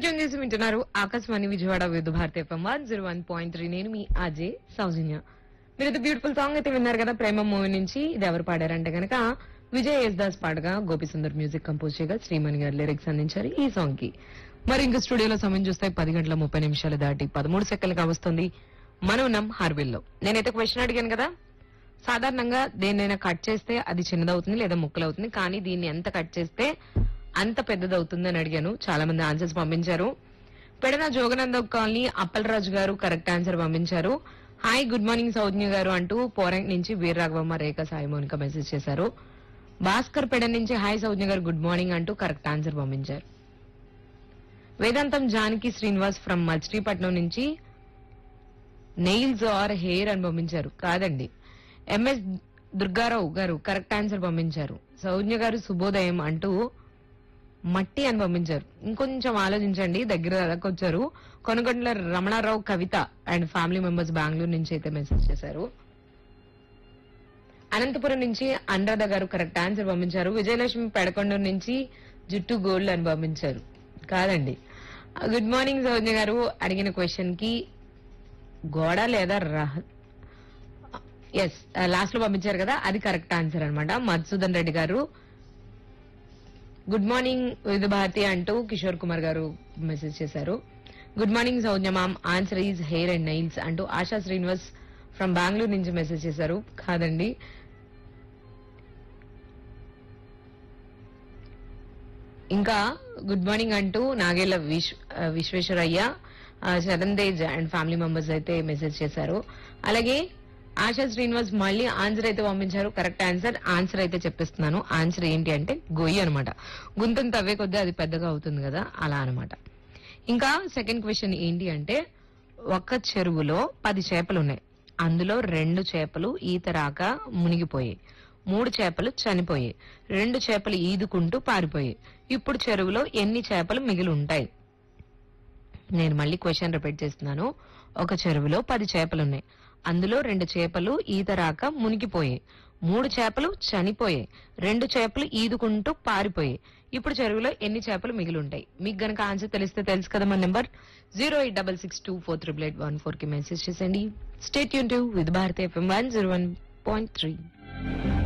tune చేసి వింటున్నారు Akashvani Vijayawada Vividh Bharati FM one zero one point three నేను మీ అజయ్ సౌజన్య మీరు ఇది బ్యూటిఫుల్ సాంగ్ అయితే విన్నారు కదా ప్రేమ మూవీ నుంచి ఇది ఎవరు పాడారంటే గనక విజయ్ యేసుదాస్ పాడగా గోపి సుందర్ మ్యూజిక్ కంపోజ్ చేయగా శ్రీమణి గారు లిరిక్స్ అందించారు ఈ సాంగ్ కి మరి ఇంకా స్టూడియోలో సమయం చూస్తే పది గంటల ముప్పై నిమిషాలు దాటి పదమూడు సెకండ్లుగా వస్తుంది మనం ఉన్నాం హార్బిల్లో నేనైతే క్వశ్చన్ అడిగాను కదా సాధారణంగా దేన్నైనా కట్ చేస్తే అది చిన్నదవుతుంది లేదా ముక్కలవుతుంది కానీ దీన్ని ఎంత కట్ చేస్తే అంత పెద్దదవుతుంది అని అడిగాను చాలా మంది ఆన్సర్స్ పంపించారు Pedana జోగనంద colony Appalaraju garu correct answer పంపించారు hi good morning Saujnya garu అంటూ పోరంక్ నుంచి వీరరాఘవమ్మ రేఖ సాయి మౌనిక మెసేజ్ చేశారు భాస్కర్ పెడ నుంచి hi Saujnya garu good morning అంటూ కరెక్ట్ ఆన్సర్ పంపించారు వేదాంతం జానకి శ్రీనివాస్ ఫ్రమ్ మచిలీపట్నం నుంచి నెయిల్స్ ఆర్ హెయిర్ అని పంపించారు కాదండి ఎంఎస్ దుర్గారావు గారు కరెక్ట్ ఆన్సర్ పంపించారు సౌజ్ఞ గారు శుభోదయం అంటూ మట్టి అని పంపించారు ఇంకొంచెం ఆలోచించండి దగ్గర దాకా వచ్చారు Konagondala Ramanarao Kavitha and family members Bengaluru నుంచి అయితే మెసేజ్ చేశారు అనంతపురం నుంచి అనురాధ గారు కరెక్ట్ ఆన్సర్ పంపించారు విజయలక్ష్మి పెడకొండూరు నుంచి జుట్టు గోల్డ్ అని పంపించారు కాదండి గుడ్ మార్నింగ్ సౌజ్ఞ గారు అడిగిన క్వశ్చన్ కి గోడ లేదా రహ ఎస్ లాస్ట్ లో పంపించారు కదా అది కరెక్ట్ ఆన్సర్ అన్నమాట మధుసూదన్ రెడ్డి గారు గుడ్ మార్నింగ్ వివిధ భారతి అంటూ కిషోర్ కుమార్ గారు మెసేజ్ చేశారు good morning Saujnya ma'am answer is hair and nails అంటూ ఆశా శ్రీనివాస్ ఫ్రమ్ బెంగళూరు నుంచి మెసేజ్ చేశారు కాదండి ఇంకా గుడ్ మార్నింగ్ అంటూ నాగేళ్ల విశ్వ ఆ, విశ్వేశ్వరయ్య ఆ, Sharan Tej and family members అయితే మెసేజ్ చేశారు అలాగే ఆశా శ్రీనివాస్ మళ్ళీ ఆన్సర్ అయితే పంపించారు కరెక్ట్ ఆన్సర్ ఆన్సర్ అయితే చెప్పిస్తున్నాను ఆన్సర్ ఏంటి అంటే గొయ్యి అనమాట గుంతను తవ్వే కొద్దీ అది పెద్దగా అవుతుంది కదా అలా అన్నమాట ఇంకా సెకండ్ క్వశ్చన్ ఏంటి అంటే ఒక చెరువులో పది చేపలు ఉన్నాయి అందులో రెండు చేపలు ఈత రాక మునిగిపోయాయి మూడు చేపలు చనిపోయాయి రెండు చేపలు ఈదుకుంటూ పారిపోయాయి ఇప్పుడు చెరువులో ఎన్ని చేపలు మిగిలి ఉంటాయి నేను మళ్ళీ క్వశ్చన్ రిపీట్ చేస్తున్నాను ఒక చెరువులో పది చేపలున్నాయి అందులో రెండు చేపలు ఈత రాక మునిగిపోయాయి మూడు చేపలు చనిపోయాయి రెండు చేపలు ఈదుకుంటూ పారిపోయాయి ఇప్పుడు చెరువులో ఎన్ని చేపలు మిగిలి ఉంటాయి మీకు గనక ఆన్సర్ తెలిస్తే తెలుసు కదా మన number zero eight double six two four triple eight one four కి మెసేజ్ చేసేయండి స్టేట్ యూన్ to with Bharati FM one zero one point three